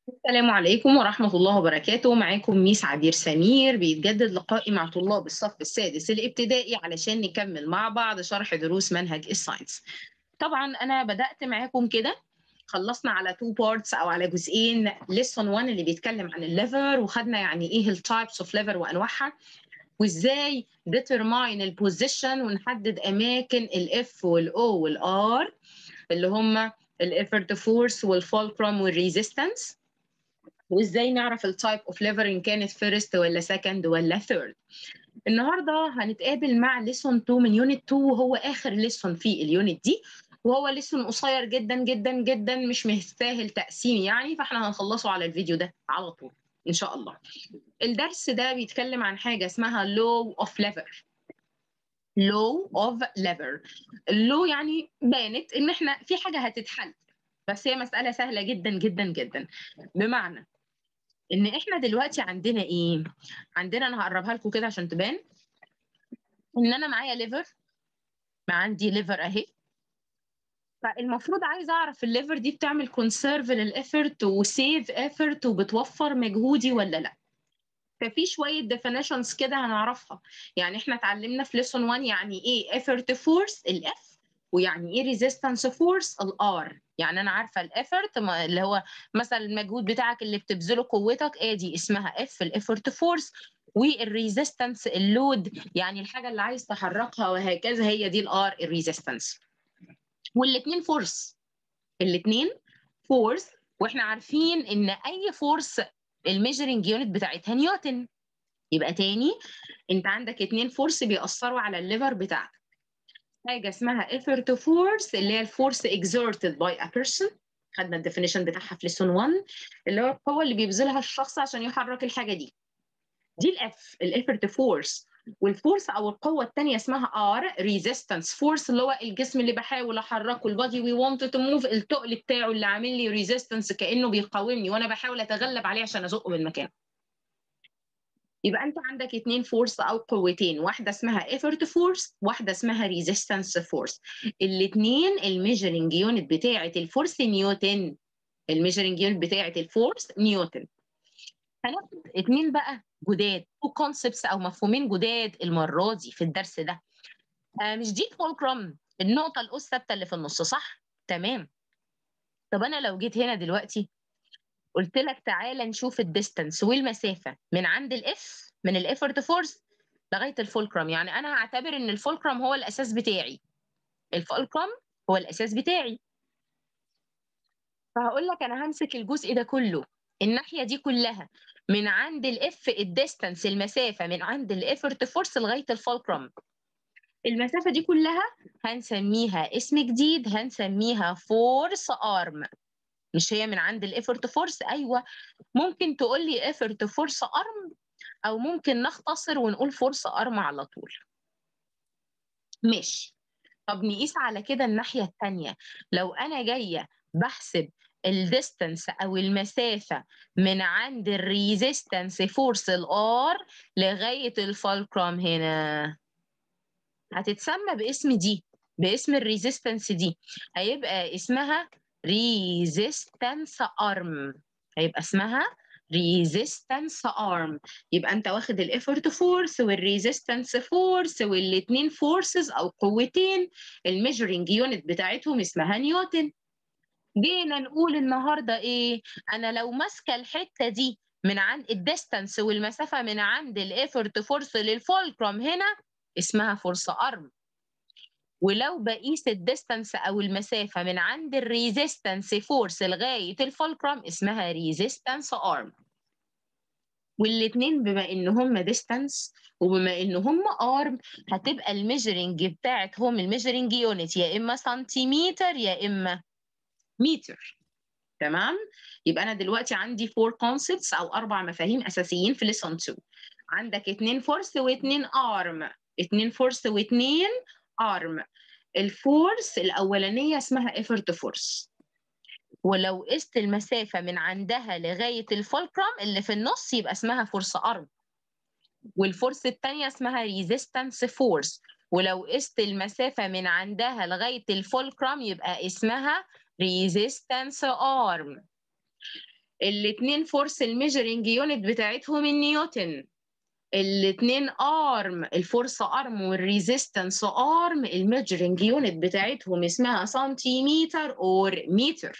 السلام عليكم ورحمة الله وبركاته معاكم ميس عبير سمير بيتجدد لقائي مع طلاب الصف السادس الابتدائي علشان نكمل مع بعض شرح دروس منهج الساينس طبعا أنا بدأت معاكم كده خلصنا على تو بارتس أو على جزئين ليسون 1 اللي بيتكلم عن الليفر وخدنا يعني إيه التايبس اوف ليفر وأنواعها وإزاي determine البوزيشن ونحدد أماكن الإف والأو والآر اللي هم الإفرت فورس والفولكرم والريزيستنس وازاي نعرف التايب اوف ليفر ان كانت فيرست ولا سكند ولا ثيرد النهارده هنتقابل مع ليسون 2 من يونت 2 وهو اخر ليسون في اليونت دي وهو ليسون قصير جدا جدا جدا مش مستاهل تقسيم يعني فاحنا هنخلصه على الفيديو ده على طول ان شاء الله الدرس ده بيتكلم عن حاجه اسمها لو اوف ليفر لو اوف ليفر اللو يعني بانت ان احنا في حاجه هتتحل بس هي مساله سهله جدا جدا جدا بمعنى ان احنا دلوقتي عندنا ايه عندنا انا هقربها لكم كده عشان تبان ان انا معايا ليفر ما عندي ليفر اهي فالمفروض عايزه اعرف الليفر دي بتعمل كونسيرف للافورت وسيف افورت وبتوفر مجهودي ولا لا ففي شويه ديفينيشنز كده هنعرفها يعني احنا اتعلمنا في ليسون 1 يعني ايه effort فورس الاف ويعني ايه ريزيستنس فورس الار يعني انا عارفه الافورت اللي هو مثلا المجهود بتاعك اللي بتبذله قوتك ادي اسمها اف الافورت فورس والريزيستنس اللود يعني الحاجه اللي عايز تحركها وهكذا هي دي الار الريزيستنس والاثنين فورس الاثنين فورس واحنا عارفين ان اي فورس الميجرنج يونت بتاعتها نيوتن يبقى تاني انت عندك اتنين فورس بيأثروا على الليفر بتاعتك حاجه اسمها effort force اللي هي الفورس exerted by a person خدنا الديفينيشن بتاعها في ليسون 1 اللي هو القوه اللي بيبذلها الشخص عشان يحرك الحاجه دي دي الاف الافورت فورس والفورس او القوه الثانيه اسمها ار ريزيستنس فورس اللي هو الجسم اللي بحاول احركه البادي وي وونت تو موف التقل بتاعه اللي عامل لي ريزيستنس كانه بيقاومني وانا بحاول اتغلب عليه عشان ازقه من مكانه يبقى انت عندك اتنين فورس او قوتين واحده اسمها effort فورس واحده اسمها resistance فورس الاثنين الميجرنج يونت بتاعه الفورس نيوتن الميجرنج يونت بتاعه الفورس نيوتن هناخد اتنين بقى جداد تو كونسبتس او مفهومين جداد المره دي في الدرس ده آه مش دي فولكرم النقطه الاس ثابته اللي في النص صح تمام طب انا لو جيت هنا دلوقتي قلت لك تعالى نشوف الديستانس والمسافه من عند الاف من الافورت فورس لغايه الفولكرم يعني انا هعتبر ان الفولكرم هو الاساس بتاعي الفولكرم هو الاساس بتاعي فهقول لك انا همسك الجزء ده كله الناحيه دي كلها من عند الاف الديستانس المسافه من عند الافورت فورس لغايه الفولكرم المسافه دي كلها هنسميها اسم جديد هنسميها فورس ارم مش هي من عند الافورت فورس ايوه ممكن تقول لي افورت فورس ارم او ممكن نختصر ونقول فورس ارم على طول ماشي طب نقيس على كده الناحيه الثانيه لو انا جايه بحسب الديستانس او المسافه من عند الريزيستنس فورس الار لغايه الفالكرام هنا هتتسمى باسم دي باسم الريزيستنس دي هيبقى اسمها ريزيستنس ارم هيبقى اسمها ريزيستنس ارم يبقى انت واخد الافورت فورس والريزيستنس فورس والاثنين فورسز او قوتين الميجرنج يونت بتاعتهم اسمها نيوتن جينا نقول النهارده ايه انا لو ماسكه الحته دي من عند الديستانس والمسافه من عند الافورت فورس للفولكرم هنا اسمها فورس ارم ولو بقيس الديستانس او المسافه من عند الريزيستنس فورس لغايه الفولكرم اسمها ريزيستنس ارم والاثنين بما ان هم ديستانس وبما ان هم ارم هتبقى الميجرنج بتاعتهم الميجرنج يونت يا اما سنتيمتر يا اما متر تمام يبقى انا دلوقتي عندي فور كونسبتس او اربع مفاهيم اساسيين في ليسون 2 عندك اثنين فورس واثنين ارم اثنين فورس واثنين ارم الفورس الاولانيه اسمها ايفورت فورس ولو قست المسافه من عندها لغايه الفولكرم اللي في النص يبقى اسمها فورس ارم والفورس الثانيه اسمها ريزيستنس فورس ولو قست المسافه من عندها لغايه الفولكرم يبقى اسمها ريزيستنس ارم الاثنين فورس الميجرنج يونت بتاعتهم النيوتن الاثنين ارم الفورس ارم والريزيستنس ارم الميجرنج يونت بتاعتهم اسمها سنتيمتر اور متر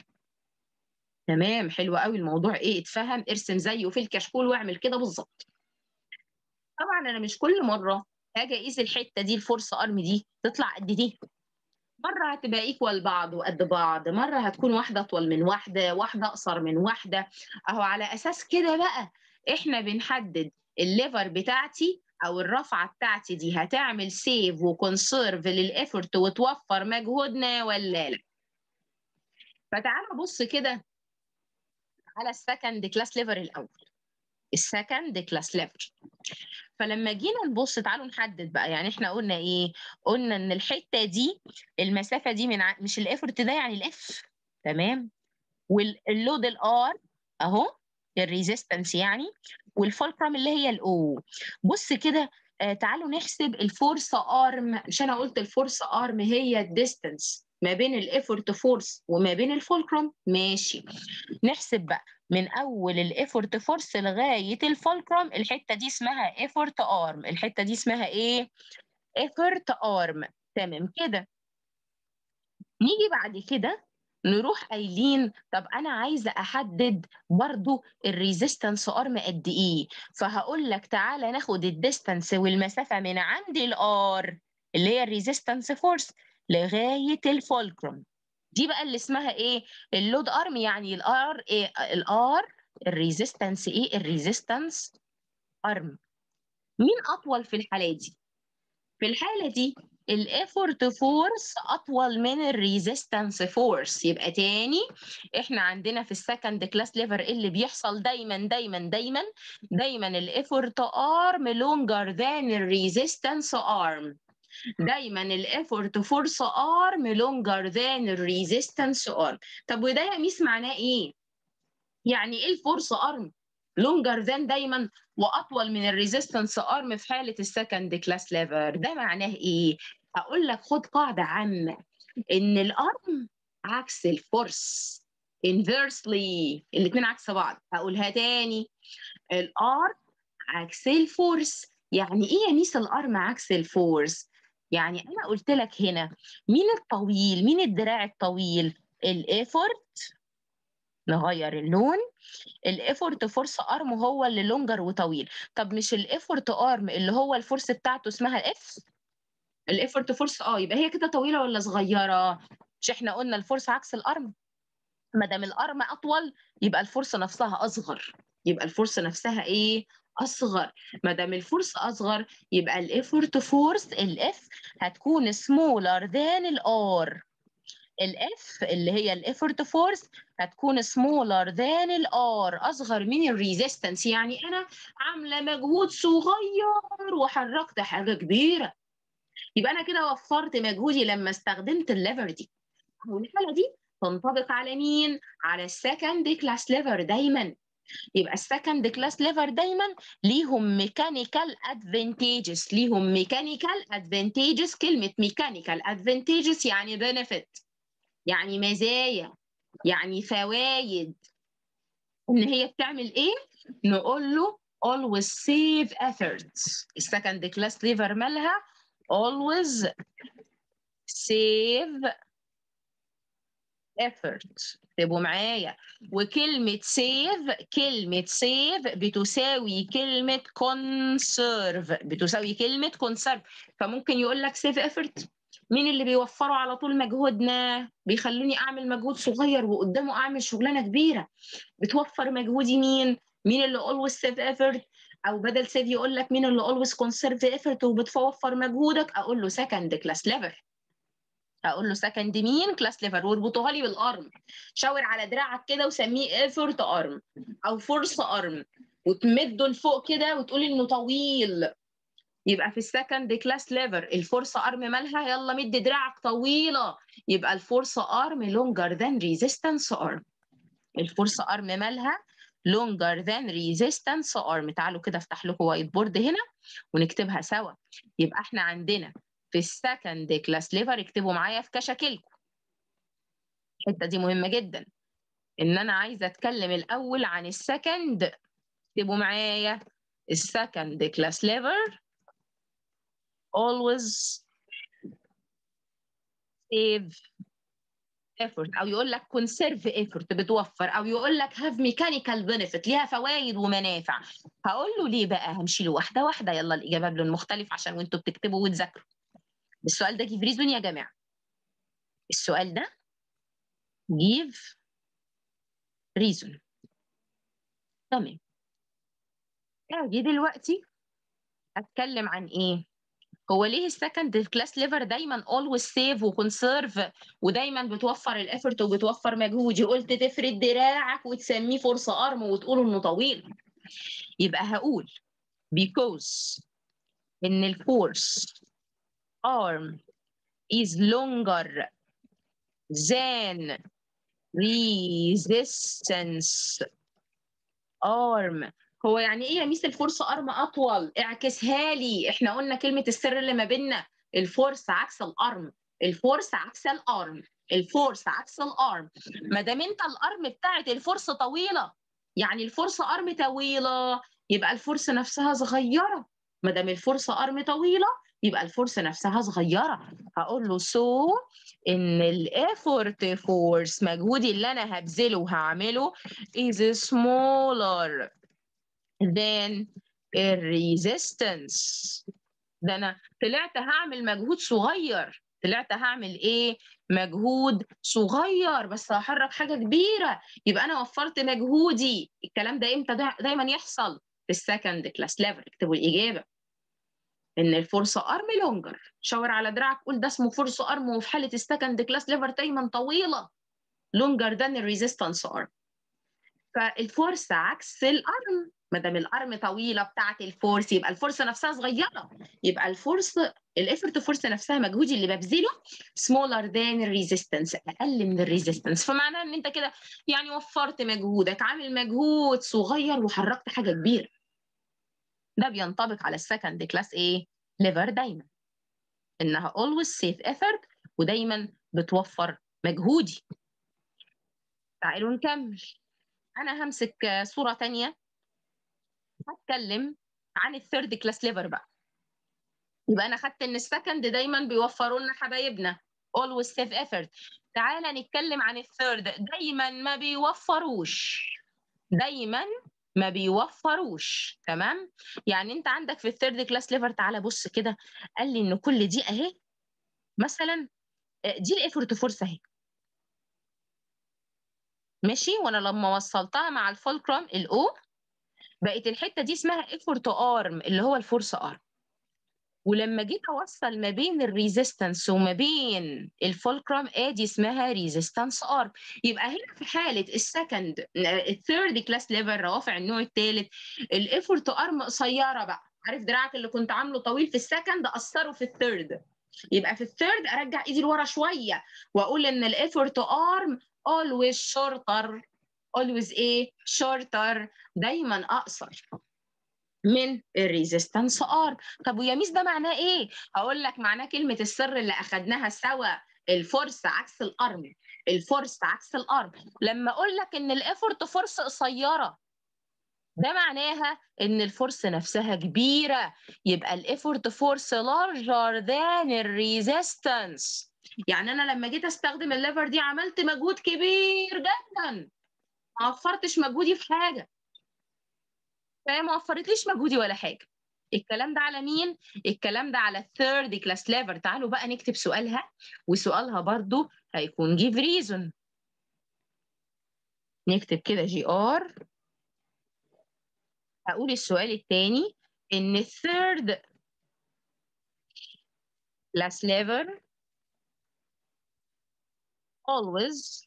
تمام حلو قوي الموضوع ايه اتفهم ارسم زيه في الكشكول واعمل كده بالظبط طبعا انا مش كل مره هاجي اقيس الحته دي الفورس ارم دي تطلع قد دي مره هتبقى ايكوال بعض وقد بعض مره هتكون واحده اطول من واحده واحده اقصر من واحده اهو على اساس كده بقى احنا بنحدد الليفر بتاعتي او الرفعه بتاعتي دي هتعمل سيف وكونسيرف للافورت وتوفر مجهودنا ولا لا فتعالى بص كده على السكند كلاس ليفر الاول السكند كلاس ليفر فلما جينا نبص تعالوا نحدد بقى يعني احنا قلنا ايه قلنا ان الحته دي المسافه دي من ع... مش الافورت ده يعني الاف تمام واللود الار اهو الريزيستنس يعني والفولكرم اللي هي الاو بص كده آه تعالوا نحسب الفورس ارم مش انا قلت الفورس ارم هي الديستنس ما بين الافورت فورس وما بين الفولكرم ماشي نحسب بقى من اول الافورت فورس لغايه الفولكرم الحته دي اسمها افورت ارم الحته دي اسمها ايه افورت ارم تمام كده نيجي بعد كده نروح قايلين طب انا عايزه احدد برضو الريزيستنس ارم قد ايه فهقول لك تعالى ناخد الديستانس والمسافه من عند الار اللي هي الريزيستنس فورس لغايه الفولكرم دي بقى اللي اسمها ايه اللود ارم يعني الار ايه الار الريزيستنس ايه الريزيستنس ارم مين اطول في الحاله دي في الحاله دي الافورت فورس اطول من الريزيستنس فورس يبقى تاني احنا عندنا في السكند كلاس ليفر اللي بيحصل دايما دايما دايما دايما الافورت ارم لونجر ذان الريزيستنس ارم دايما الافورت فورس ارم لونجر ذان الريزيستنس ارم طب وده يا ميس معناه ايه يعني ايه الفورس ارم لونجر ذان دايما واطول من الريزيستنس ارم في حاله السكند كلاس ليفر ده معناه ايه اقول لك خد قاعده عامه ان الارم عكس الفورس inversely الاثنين عكس بعض هقولها تاني الار عكس الفورس يعني ايه يا ميس الارم عكس الفورس يعني انا قلت لك هنا مين الطويل مين الدراع الطويل الافورت نغير اللون الافورت فورس ارم هو اللي لونجر وطويل طب مش الافورت ارم اللي هو الفورس بتاعته اسمها الاف الافورت فورس اه يبقى هي كده طويله ولا صغيره مش احنا قلنا الفورس عكس الارم ما دام الارم اطول يبقى الفورس نفسها اصغر يبقى الفورس نفسها ايه اصغر ما دام الفورس اصغر يبقى الافورت فورس الاف هتكون سمولر ذان الار الاف اللي هي الافورت فورس هتكون سمولر ذان الار اصغر من الريزيستنس يعني انا عامله مجهود صغير وحركت حاجه كبيره يبقى انا كده وفرت مجهودي لما استخدمت الليفر دي والحاله دي تنطبق على مين على السكند كلاس ليفر دايما يبقى السكند كلاس ليفر دايما ليهم ميكانيكال ادفانتجز ليهم ميكانيكال ادفانتجز كلمه ميكانيكال ادفانتجز يعني بنفيت يعني مزايا يعني فوائد ان هي بتعمل ايه نقول له always save efforts السكند كلاس ليفر مالها always save effort اكتبوا معايا وكلمة سيف كلمة سيف بتساوي كلمة كونسيرف بتساوي كلمة كونسيرف فممكن يقول لك سيف effort مين اللي بيوفروا على طول مجهودنا بيخلوني اعمل مجهود صغير وقدامه اعمل شغلانه كبيره بتوفر مجهودي مين مين اللي always save effort او بدل سيف يقول لك مين اللي always conserve effort وبتوفر مجهودك اقول له second class level اقول له سكند مين كلاس ليفر واربطوها لي بالارم شاور على دراعك كده وسميه ايفورت ارم او فورس ارم وتمده لفوق كده وتقول انه طويل يبقى في السكند كلاس ليفر الفورس ارم مالها يلا مد دراعك طويله يبقى الفورس ارم لونجر ذان ريزيستنس ارم الفورس ارم مالها لونجر ذان ريزيستنس ارم تعالوا كده افتح لكم وايت بورد هنا ونكتبها سوا يبقى احنا عندنا في السكند كلاس ليفر اكتبوا معايا في كشاكلكم الحته دي مهمه جدا ان انا عايزه اتكلم الاول عن السكند اكتبوا معايا السكند كلاس ليفر always save effort او يقول لك conserve effort بتوفر او يقول لك have mechanical benefit ليها فوائد ومنافع هقول له ليه بقى همشي له واحده واحده يلا الاجابه بلون مختلف عشان وانتوا بتكتبوا وتذاكروا السؤال ده give reason يا جماعه السؤال ده give reason تمام اجي دلوقتي اتكلم عن ايه هو ليه السكند كلاس ليفر دايما always save وكونسيرف ودايما بتوفر الافورت وبتوفر مجهود قلت تفرد دراعك وتسميه فرصه ارم وتقول انه طويل يبقى هقول because ان الفورس arm is longer than resistance arm هو يعني ايه يا ميس الفورس ارم اطول اعكسها لي احنا قلنا كلمه السر اللي ما بيننا الفورس عكس الارم الفورس عكس الارم الفورس عكس الارم ما دام انت الارم بتاعت الفورس طويله يعني الفورس ارم طويله يبقى الفورس نفسها صغيره ما دام الفورس ارم طويله يبقى الفورس نفسها صغيره هقول له سو so ان الافورت فورس مجهودي اللي انا هبذله وهعمله is smaller than الريزيستنس ده انا طلعت هعمل مجهود صغير طلعت هعمل ايه مجهود صغير بس هحرك حاجه كبيره يبقى انا وفرت مجهودي الكلام ده امتى دا دايما يحصل في السكند كلاس ليفل اكتبوا الاجابه ان الفرصه ارم لونجر شاور على دراعك قول ده اسمه فرصه ارم وفي حاله السكند كلاس ليفر دايما طويله لونجر ذان الريزيستنس ارم فالفرصه عكس الارم ما دام الارم طويله بتاعه الفورس يبقى الفرصه نفسها صغيره يبقى الفورس الافورت فورس نفسها مجهودي اللي ببذله سمولر ذان الريزيستنس اقل من الريزيستنس فمعناها ان انت كده يعني وفرت مجهودك عامل مجهود صغير وحركت حاجه كبيره ده بينطبق على السكند كلاس ايه ليفر دايما انها always save effort ودايما بتوفر مجهودي تعالوا نكمل انا همسك صوره تانية هتكلم عن الثيرد كلاس ليفر بقى يبقى انا خدت ان السكند دايما بيوفروا لنا حبايبنا always save effort تعالى نتكلم عن الثيرد دايما ما بيوفروش دايما ما بيوفروش تمام يعني انت عندك في الثيرد كلاس ليفر تعالى بص كده قال لي ان كل دي اهي مثلا دي الايفورت فورس اهي ماشي وانا لما وصلتها مع الفولكرام الاو بقت الحته دي اسمها ايفورت ارم اللي هو الفورس ارم ولما جيت اوصل ما بين الريزيستنس وما بين الفولكرام ادي اسمها ريزيستنس ارم يبقى هنا في حاله السكند الثيرد كلاس ليفل روافع النوع الثالث الايفورت ارم قصيره بقى عارف دراعك اللي كنت عامله طويل في السكند اثره في الثيرد يبقى في الثيرد ارجع ايدي لورا شويه واقول ان الايفورت ارم always shorter always ايه shorter دايما اقصر من الريزيستنس ار طب ويا ميس ده معناه ايه هقول لك معناه كلمه السر اللي اخدناها سوا الفورس عكس الارم الفورس عكس الارم لما اقول لك ان الايفورت فورس قصيره ده معناها ان الفورس نفسها كبيره يبقى الايفورت فورس لارجر ذان الريزيستنس يعني انا لما جيت استخدم الليفر دي عملت مجهود كبير جدا ما وفرتش مجهودي في حاجه فهي ما وفرتليش مجهودي ولا حاجه الكلام ده على مين الكلام ده على الثيرد كلاس ليفر تعالوا بقى نكتب سؤالها وسؤالها برضو هيكون give reason نكتب كده جي ار هقول السؤال الثاني ان الثيرد class lever always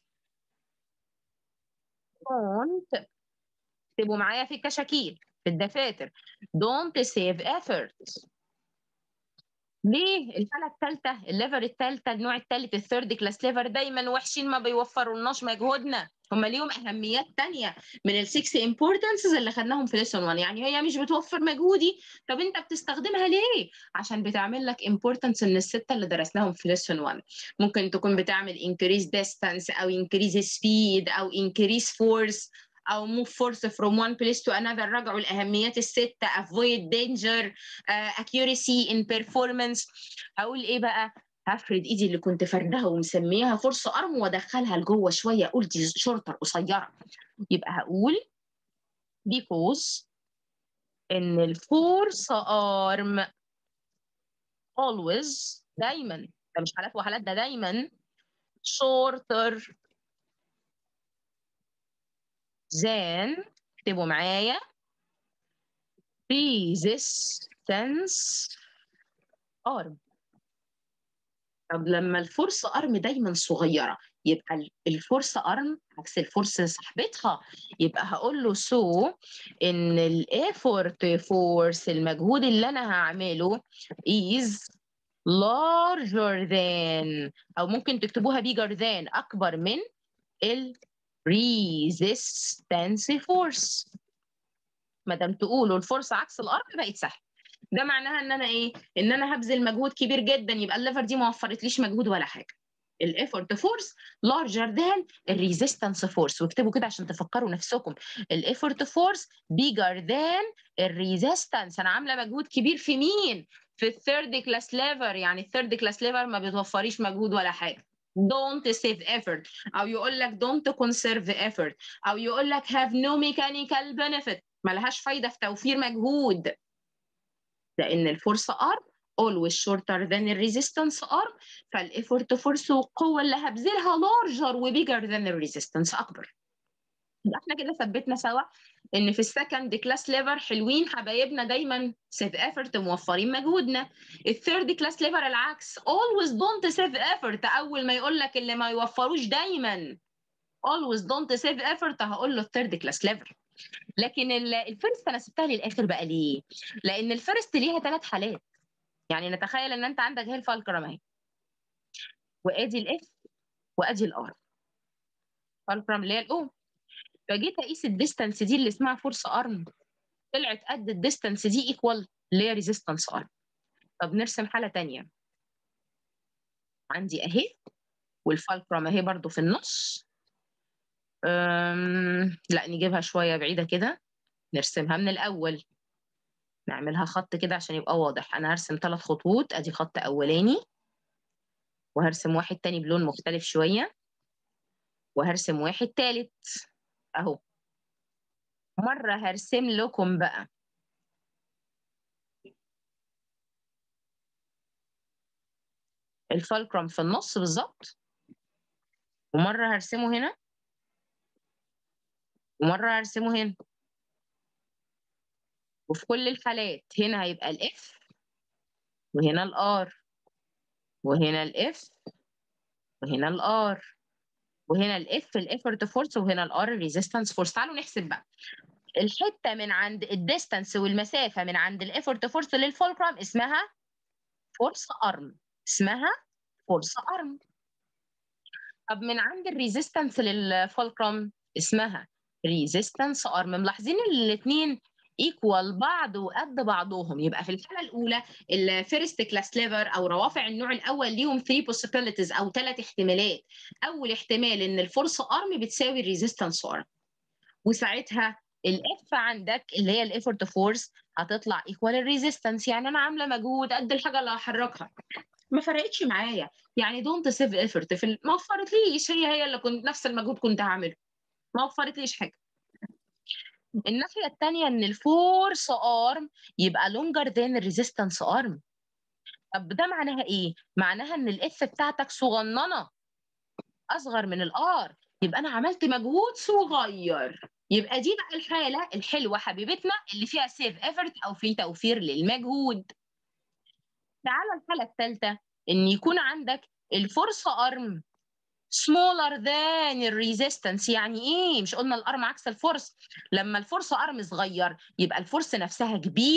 don't اكتبوا معايا في الكشاكيل في الدفاتر don't save effort ليه الحاله الثالثه الليفر الثالثه النوع الثالث الثيرد كلاس ليفر دايما وحشين ما بيوفرولناش مجهودنا هم ليهم اهميات تانية من السكس امبورتنسز اللي خدناهم في ليسون 1 يعني هي مش بتوفر مجهودي طب انت بتستخدمها ليه عشان بتعمل لك امبورتنس من السته اللي درسناهم في ليسون 1 ممكن تكون بتعمل انكريز ديستانس او انكريز سبيد او انكريز فورس او move force from one place to another رجعوا الاهميات السته avoid danger uh, accuracy in performance هقول ايه بقى هفرد ايدي اللي كنت فردها ومسميها فرصه ارم وادخلها لجوه شويه اقول دي شورتر قصيره يبقى هقول because ان الفورس ارم always دايما ده مش حالات وحالات ده دايما shorter than اكتبوا معايا resistance arm طب لما الفرصة أرم دايما صغيرة يبقى الفرصة أرم عكس الفرصة صاحبتها يبقى هقول له سو so إن الإيفورت فورس المجهود اللي أنا هعمله is larger than أو ممكن تكتبوها bigger than أكبر من ال resistance force ما دام تقولوا الفرصة عكس الأرم بقت سهلة ده معناها ان انا ايه ان انا هبذل مجهود كبير جدا يبقى الليفر دي ما وفرتليش مجهود ولا حاجه الايفورت فورس لارجر ذان الريزيستنس فورس واكتبوا كده عشان تفكروا نفسكم الايفورت فورس بيجر ذان الريزيستنس انا عامله مجهود كبير في مين في الثيرد كلاس ليفر يعني الثيرد كلاس ليفر ما بتوفريش مجهود ولا حاجه don't save effort او يقول لك don't conserve effort او يقول لك have no mechanical benefit ملهاش فايده في توفير مجهود لان الفورس ار always shorter than الريزيستنس ار فالايفورت فورس والقوه اللي هبذلها larger وبيجر than الريزيستنس اكبر يبقى احنا كده ثبتنا سوا ان في السكند كلاس ليفر حلوين حبايبنا دايما سيف ايفورت موفرين مجهودنا الثيرد كلاس ليفر العكس always don't save effort اول ما يقول لك اللي ما يوفروش دايما always don't save effort هقول له الثيرد كلاس ليفر لكن الفيرست انا سبتها للاخر بقى ليه؟ لان الفيرست ليها ثلاث حالات يعني نتخيل ان انت عندك هي الفالكرم اهي وادي الاف وادي الار فالكرم اللي هي الاو فجيت اقيس الديستانس دي اللي اسمها فورس ارم طلعت قد الديستانس دي ايكوال اللي هي ريزيستنس ارم طب نرسم حاله ثانيه عندي اهي والفالكرم اهي برضو في النص أم... لا نجيبها شويه بعيده كده نرسمها من الاول نعملها خط كده عشان يبقى واضح انا هرسم ثلاث خطوط ادي خط اولاني وهرسم واحد تاني بلون مختلف شويه وهرسم واحد تالت اهو مره هرسم لكم بقى الفالكرم في النص بالظبط ومره هرسمه هنا ومره هرسمه هنا وفي كل الحالات هنا هيبقى الاف وهنا الار وهنا الاف وهنا الار وهنا الاف الايفورت فورس وهنا الار ريزيستنس فورس تعالوا نحسب بقى الحته من عند الديستانس والمسافه من عند الايفورت فورس للفولكرام اسمها فورس ارم اسمها فورس ارم طب من عند الريزيستنس للفولكرام اسمها ريزيستنس ارم ملاحظين الاثنين ايكوال بعض وقد بعضهم يبقى في الحاله الاولى الفيرست كلاس ليفر او روافع النوع الاول ليهم 3 possibilities او ثلاث احتمالات اول احتمال ان الفورس ارم بتساوي الريزيستنس ارم وساعتها الاف عندك اللي هي الايفورت فورس هتطلع ايكوال الريزيستنس يعني انا عامله مجهود قد الحاجه اللي هحركها ما فرقتش معايا يعني دونت سيف ايفورت في ما وفرتليش هي هي اللي كنت نفس المجهود كنت هعمله ما وفرتليش حاجه الناحيه الثانيه ان الفورس ارم يبقى لونجر ذان الريزيستنس ارم طب ده معناها ايه معناها ان الاف بتاعتك صغننه اصغر من الار يبقى انا عملت مجهود صغير يبقى دي بقى الحاله الحلوه حبيبتنا اللي فيها سيف ايفورت او في توفير للمجهود تعالى الحاله الثالثه ان يكون عندك الفرصه ارم smaller than الريزيستنس يعني ايه مش قلنا الارم عكس الفورس لما الفورس ارم صغير يبقى الفورس نفسها كبيره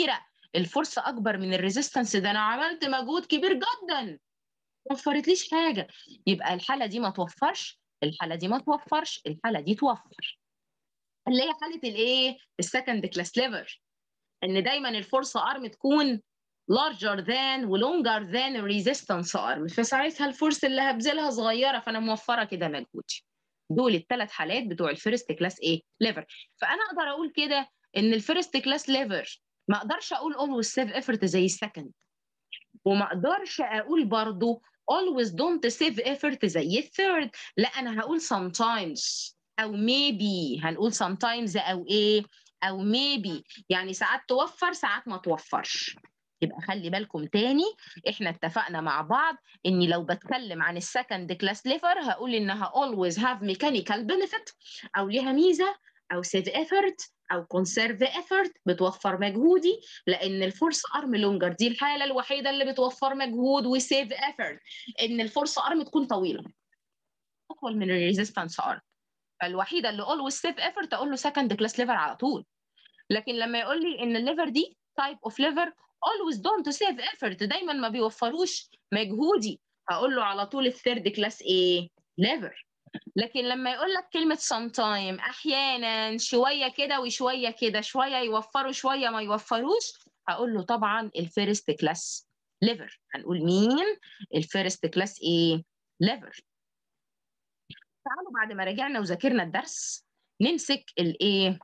الفورس اكبر من الريزيستنس ده انا عملت مجهود كبير جدا ما وفرتليش حاجه يبقى الحاله دي ما توفرش الحاله دي ما توفرش الحاله دي توفر اللي هي حاله الايه السكند كلاس ليفر ان دايما الفورس ارم تكون larger than و longer than resistance arm فساعتها الفورس اللي هبذلها صغيره فانا موفره كده مجهودي دول الثلاث حالات بتوع الفيرست كلاس ايه ليفر فانا اقدر اقول كده ان الفيرست كلاس ليفر ما اقدرش اقول always save effort زي السكند وما اقدرش اقول برضو always don't save effort زي الثيرد لا انا هقول sometimes او maybe هنقول sometimes او ايه او maybe يعني ساعات توفر ساعات ما توفرش يبقى خلي بالكم تاني احنا اتفقنا مع بعض اني لو بتكلم عن السكند كلاس ليفر هقول انها always have mechanical benefit او ليها ميزه او save effort او conserve effort بتوفر مجهودي لان الفورس ارم لونجر دي الحاله الوحيده اللي بتوفر مجهود وسيف effort ان الفورس ارم تكون طويله اطول من الريزيستنس ارم فالوحيده اللي always save effort اقول له second class liver على طول لكن لما يقول لي ان الليفر دي type of liver always don't save effort دايما ما بيوفروش مجهودي هقول له على طول الثيرد كلاس ايه ليفر لكن لما يقول لك كلمة sometime أحيانا شوية كده وشوية كده شوية يوفروا شوية ما يوفروش هقول له طبعا الفيرست كلاس ليفر هنقول مين الفيرست كلاس ايه ليفر تعالوا بعد ما رجعنا وذاكرنا الدرس نمسك الايه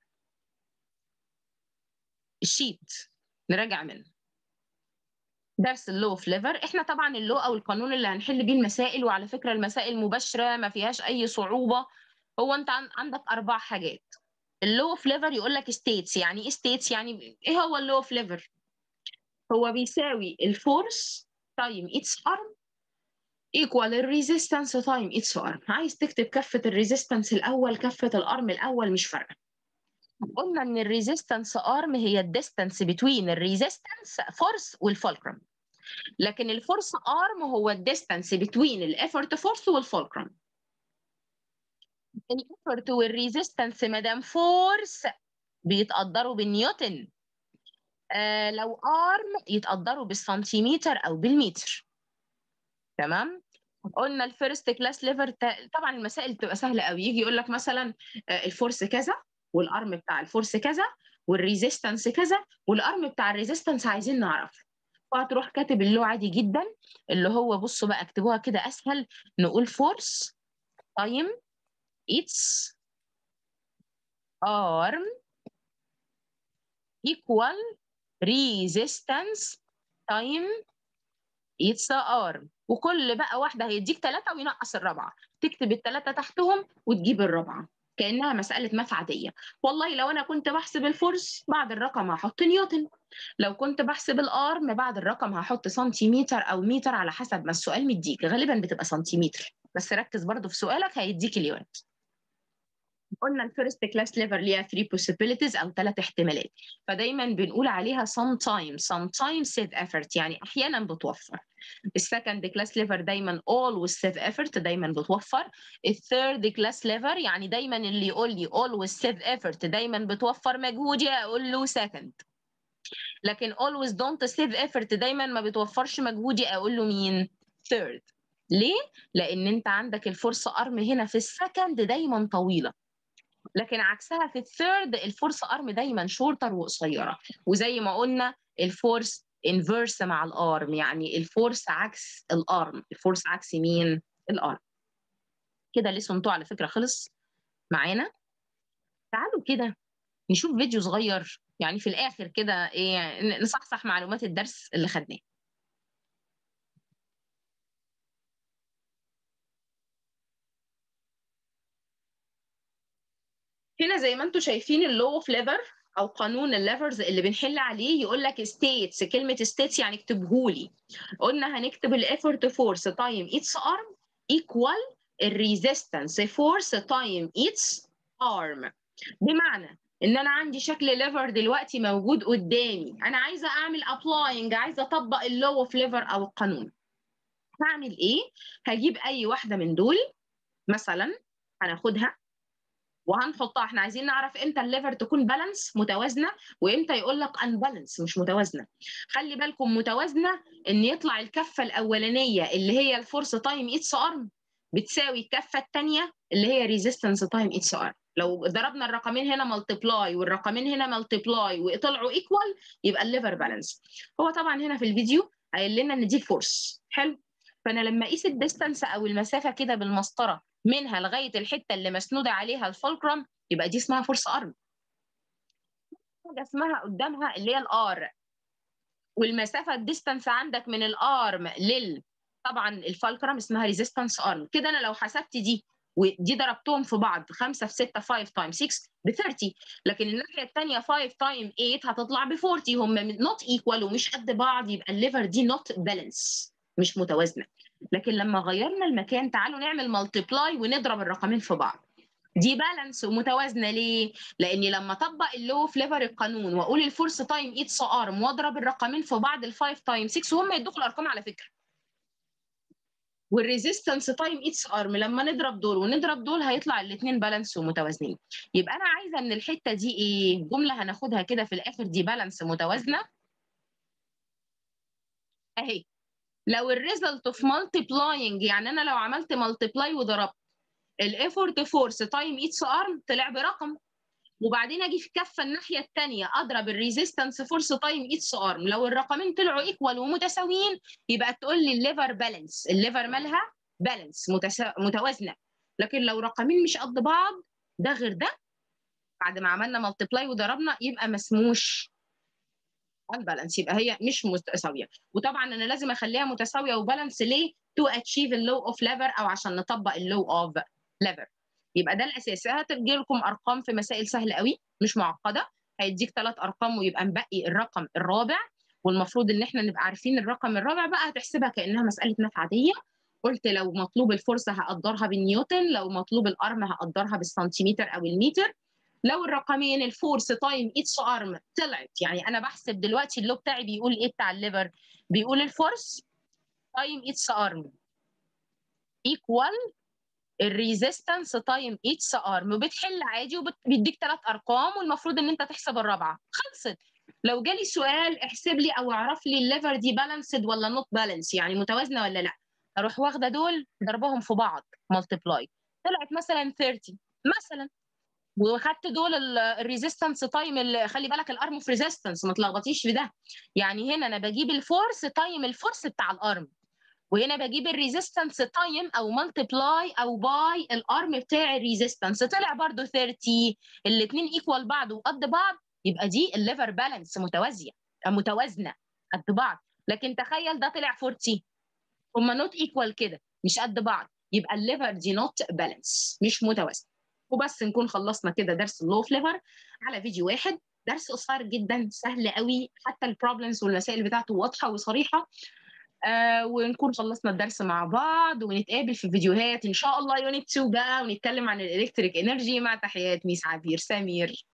الشيت نراجع منه درس اللو اوف ليفر احنا طبعا اللو او القانون اللي هنحل بيه المسائل وعلى فكره المسائل مباشره ما فيهاش اي صعوبه هو انت عندك اربع حاجات اللو اوف ليفر يقول لك ستيتس يعني ايه ستيتس يعني ايه هو اللو اوف ليفر هو بيساوي الفورس تايم اتس ارم ايكوال الريزيستنس تايم اتس ارم عايز تكتب كفه الريزيستنس الاول كفه الارم الاول مش فارقه قلنا ان الريزيستنس ارم هي الديستانس بتوين الريزيستنس فورس والفولكرم لكن الفورس ارم هو الديستانس بتوين الافورت فورس والفولكرم الافورت والريزيستنس ما دام فورس بيتقدروا بالنيوتن آه لو ارم يتقدروا بالسنتيمتر او بالمتر تمام قلنا الفيرست كلاس ليفر طبعا المسائل بتبقى سهله قوي يجي يقول لك مثلا الفورس كذا والارم بتاع الفورس كذا والريزيستنس كذا والارم بتاع الريزيستنس عايزين نعرفه فهتروح كاتب اللو عادي جدا اللي هو بصوا بقى اكتبوها كده اسهل نقول فورس تايم اتس ارم equal resistance تايم اتس ارم وكل بقى واحده هيديك ثلاثه وينقص الرابعه تكتب الثلاثه تحتهم وتجيب الرابعه كانها مساله ماث عاديه والله لو انا كنت بحسب الفورس بعد الرقم هحط نيوتن لو كنت بحسب الارم بعد الرقم هحط سنتيمتر او متر على حسب ما السؤال مديك غالبا بتبقى سنتيمتر بس ركز برضو في سؤالك هيديك اليونت قلنا الفيرست كلاس ليفر ليها 3 possibilities او ثلاث احتمالات فدايما بنقول عليها sometimes sometimes save effort يعني احيانا بتوفر السكند كلاس ليفر دايما always save effort دايما بتوفر الثيرد كلاس ليفر يعني دايما اللي يقول لي always save effort دايما بتوفر مجهودي اقول له second لكن always don't save effort دايما ما بتوفرش مجهودي اقول له مين third ليه؟ لأن أنت عندك الفرصة أرم هنا في السكند دايما طويلة لكن عكسها في الثيرد الفورس ارم دايما شورتر وقصيره وزي ما قلنا الفورس انفيرس مع الارم يعني الفورس عكس الارم الفورس عكس مين الارم كده لسه على فكره خلص معانا تعالوا كده نشوف فيديو صغير يعني في الاخر كده ايه نصحصح معلومات الدرس اللي خدناه هنا زي ما انتم شايفين اللو اوف ليفر او قانون الليفرز اللي بنحل عليه يقول لك ستيتس كلمه ستيتس يعني اكتبه لي قلنا هنكتب الافورت فورس تايم اتس ارم ايكوال الريزيستنس فورس تايم اتس ارم بمعنى ان انا عندي شكل ليفر دلوقتي موجود قدامي انا عايزه اعمل ابلاينج عايزه اطبق اللو اوف ليفر او القانون هعمل ايه هجيب اي واحده من دول مثلا هناخدها وهنحطها احنا عايزين نعرف امتى الليفر تكون بالانس متوازنه وامتى يقول لك ان بالانس مش متوازنه خلي بالكم متوازنه ان يطلع الكفه الاولانيه اللي هي الفورس تايم اتس ارم بتساوي الكفه الثانيه اللي هي ريزيستنس تايم اتس ارم لو ضربنا الرقمين هنا ملتبلاي والرقمين هنا ملتبلاي وطلعوا ايكوال يبقى الليفر بالانس هو طبعا هنا في الفيديو قايل لنا ان دي الفورس حلو فانا لما اقيس الديستانس او المسافه كده بالمسطره منها لغايه الحته اللي مسنوده عليها الفولكرم يبقى دي اسمها فورس ارم حاجه اسمها قدامها اللي هي الار والمسافه الديستانس عندك من الارم لل طبعا الفالكرم اسمها ريزيستنس ارم كده انا لو حسبت دي ودي ضربتهم في بعض 5 في 6 5 تايم 6 ب 30 لكن الناحيه الثانيه 5 تايم 8 هتطلع ب 40 هم نوت ايكوال ومش قد بعض يبقى الليفر دي نوت بالانس مش متوازنه لكن لما غيرنا المكان تعالوا نعمل ملتبلاي ونضرب الرقمين في بعض دي بالانس ومتوازنه ليه؟ لاني لما اطبق اللو فليفر القانون واقول الفورس تايم ايتس ارم واضرب الرقمين في بعض ال 5 تايم 6 وهم يدوكوا الارقام على فكره. والريزيستنس تايم ايتس ارم لما نضرب دول ونضرب دول هيطلع الاثنين بالانس ومتوازنين. يبقى انا عايزه من الحته دي ايه؟ جمله هناخدها كده في الاخر دي بالانس متوازنه. اهي لو الريزلت اوف مالتيبلاينج يعني انا لو عملت مالتيبلاي وضربت الايفورت فورس تايم ايتس ارم طلع برقم وبعدين اجي في كفه الناحيه الثانيه اضرب الريزيستنس فورس تايم ايتس ارم لو الرقمين طلعوا ايكوال ومتساويين يبقى تقول لي الليفر بالانس الليفر مالها بالانس متسا... متوازنه لكن لو رقمين مش قد بعض ده غير ده بعد ما عملنا مالتيبلاي وضربنا يبقى ما اسموش البالانس يبقى هي مش متساويه وطبعا انا لازم اخليها متساويه وبالانس ليه تو اتشيف اللو اوف ليفر او عشان نطبق اللو اوف ليفر يبقى ده الاساس هتجي لكم ارقام في مسائل سهله قوي مش معقده هيديك ثلاث ارقام ويبقى مبقي الرقم الرابع والمفروض ان احنا نبقى عارفين الرقم الرابع بقى هتحسبها كانها مساله نفع عاديه قلت لو مطلوب الفرصه هقدرها بالنيوتن لو مطلوب الارم هقدرها بالسنتيمتر او المتر لو الرقمين الفورس تايم اتس ارم طلعت يعني انا بحسب دلوقتي اللو بتاعي بيقول ايه بتاع الليفر بيقول الفورس تايم اتس ارم ايكوال الريزيستنس تايم اتس ارم وبتحل عادي وبيديك ثلاث ارقام والمفروض ان انت تحسب الرابعه خلصت لو جالي سؤال احسب لي او اعرف لي الليفر دي بالانسد ولا نوت بالانس يعني متوازنه ولا لا اروح واخده دول ضربهم في بعض ملتبلاي طلعت مثلا 30 مثلا وخدت دول الريزيستنس تايم اللي خلي بالك الارم اوف ريزيستنس ما تلخبطيش في ده يعني هنا انا بجيب الفورس تايم الفورس بتاع الارم وهنا بجيب الريزيستنس تايم او ملتبلاي او باي الارم بتاع الريزيستنس طلع برضو 30 الاثنين ايكوال بعض وقد بعض يبقى دي الليفر بالانس متوازيه متوازنه قد بعض لكن تخيل ده طلع 40 هما نوت ايكوال كده مش قد بعض يبقى الليفر دي نوت بالانس مش متوازنه وبس نكون خلصنا كده درس اللو فليفر على فيديو واحد درس قصير جدا سهل قوي حتى البروبلمز والمسائل بتاعته واضحه وصريحه آه ونكون خلصنا الدرس مع بعض ونتقابل في فيديوهات ان شاء الله يونت 2 بقى ونتكلم عن الالكتريك انرجي مع تحيات ميس عبير سمير